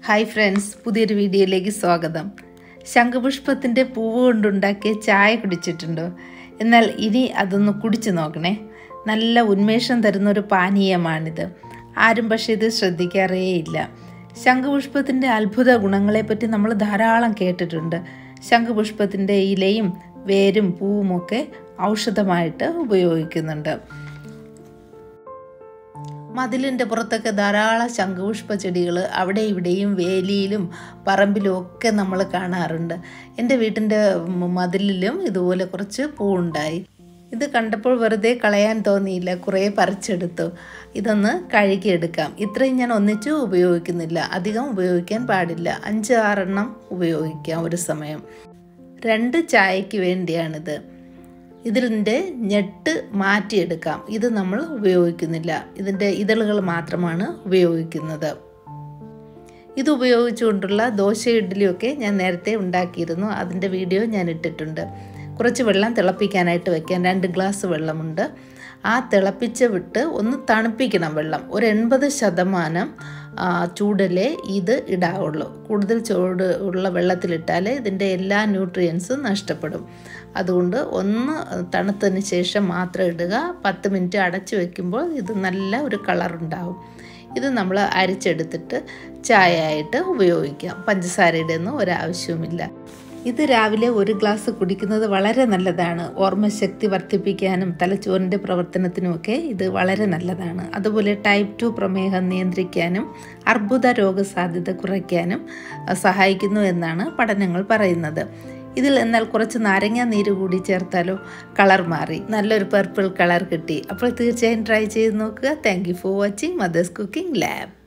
hi friends പുതിയൊരു വീഡിയോയിലേക്ക് സ്വാഗതം ശംഖുപുഷ്പത്തിൻ്റെ പൂവ് കൊണ്ടുണ്ടാക്കിയ ചായ കുടിച്ചിട്ടുണ്ടോ എന്നാൽ ഇനി അതൊന്ന് കുടിച്ചു നോക്കണേ നല്ല ഉന്മേഷം തരുന്ന ഒരു പാനീയമാണിത് ആരും പക്ഷേ ഇത് ശ്രദ്ധിക്കാറേയില്ല ശംഖുപുഷ്പത്തിൻ്റെ അത്ഭുത ഗുണങ്ങളെപ്പറ്റി നമ്മൾ ധാരാളം കേട്ടിട്ടുണ്ട് ശംഖുപുഷ്പത്തിൻ്റെ ഇലയും വേരും പൂവുമൊക്കെ ഔഷധമായിട്ട് ഉപയോഗിക്കുന്നുണ്ട് മതിലിൻ്റെ പുറത്തൊക്കെ ധാരാളം ശംഖുപുഷ്പ ചെടികൾ അവിടെ ഇവിടെയും വേലിയിലും പറമ്പിലും ഒക്കെ നമ്മൾ കാണാറുണ്ട് എൻ്റെ വീട്ടിൻ്റെ മതിലിലും ഇതുപോലെ കുറച്ച് പൂവുണ്ടായി ഇത് കണ്ടപ്പോൾ വെറുതെ കളയാൻ തോന്നിയില്ല കുറേ പറിച്ചെടുത്തു ഇതൊന്ന് കഴുകിയെടുക്കാം ഇത്രയും ഞാൻ ഒന്നിച്ച് ഉപയോഗിക്കുന്നില്ല അധികം ഉപയോഗിക്കാൻ പാടില്ല അഞ്ച് ആറെണ്ണം ഉപയോഗിക്കാം ഒരു സമയം രണ്ട് ചായക്ക് വേണ്ടിയാണിത് ഇതിൻ്റെ ഞെട്ട് മാറ്റിയെടുക്കാം ഇത് നമ്മൾ ഉപയോഗിക്കുന്നില്ല ഇതിൻ്റെ ഇതളുകൾ മാത്രമാണ് ഉപയോഗിക്കുന്നത് ഇത് ഉപയോഗിച്ചുകൊണ്ടുള്ള ദോശ ഇഡ്ഡലിയൊക്കെ ഞാൻ നേരത്തെ ഉണ്ടാക്കിയിരുന്നു അതിൻ്റെ വീഡിയോ ഞാൻ ഇട്ടിട്ടുണ്ട് കുറച്ച് വെള്ളം തിളപ്പിക്കാനായിട്ട് വെക്കാൻ രണ്ട് ഗ്ലാസ് വെള്ളമുണ്ട് ആ തിളപ്പിച്ച വിട്ട് ഒന്ന് തണുപ്പിക്കണം വെള്ളം ഒരു എൺപത് ശതമാനം ചൂടിലേ ഇത് ഇടാവുള്ളൂ കൂടുതൽ ചൂട് ഉള്ള വെള്ളത്തിലിട്ടാൽ ഇതിൻ്റെ എല്ലാ ന്യൂട്രിയൻസും നഷ്ടപ്പെടും അതുകൊണ്ട് ഒന്ന് തണുത്തതിന് ശേഷം മാത്രം ഇടുക പത്ത് മിനിറ്റ് അടച്ചു വെക്കുമ്പോൾ ഇത് നല്ല ഒരു കളറുണ്ടാവും ഇത് നമ്മൾ അരിച്ചെടുത്തിട്ട് ചായ ആയിട്ട് ഉപയോഗിക്കാം പഞ്ചസാരയുടെ ഒന്നും ഒരാവശ്യവുമില്ല ഇത് രാവിലെ ഒരു ഗ്ലാസ് കുടിക്കുന്നത് വളരെ നല്ലതാണ് ഓർമ്മശക്തി വർദ്ധിപ്പിക്കാനും തലച്ചോറിൻ്റെ പ്രവർത്തനത്തിനുമൊക്കെ ഇത് വളരെ നല്ലതാണ് അതുപോലെ ടൈപ്പ് ടു പ്രമേഹം നിയന്ത്രിക്കാനും അർബുദ രോഗസാധ്യത കുറയ്ക്കാനും സഹായിക്കുന്നു എന്നാണ് പഠനങ്ങൾ പറയുന്നത് ഇതിൽ എന്നാൽ കുറച്ച് നാരങ്ങ നീര് കൂടി ചേർത്താലോ കളർ മാറി നല്ലൊരു പർപ്പിൾ കളർ കിട്ടി അപ്പോൾ തീർച്ചയായും ട്രൈ ചെയ്ത് നോക്കുക thank you for watching Mother's Cooking lab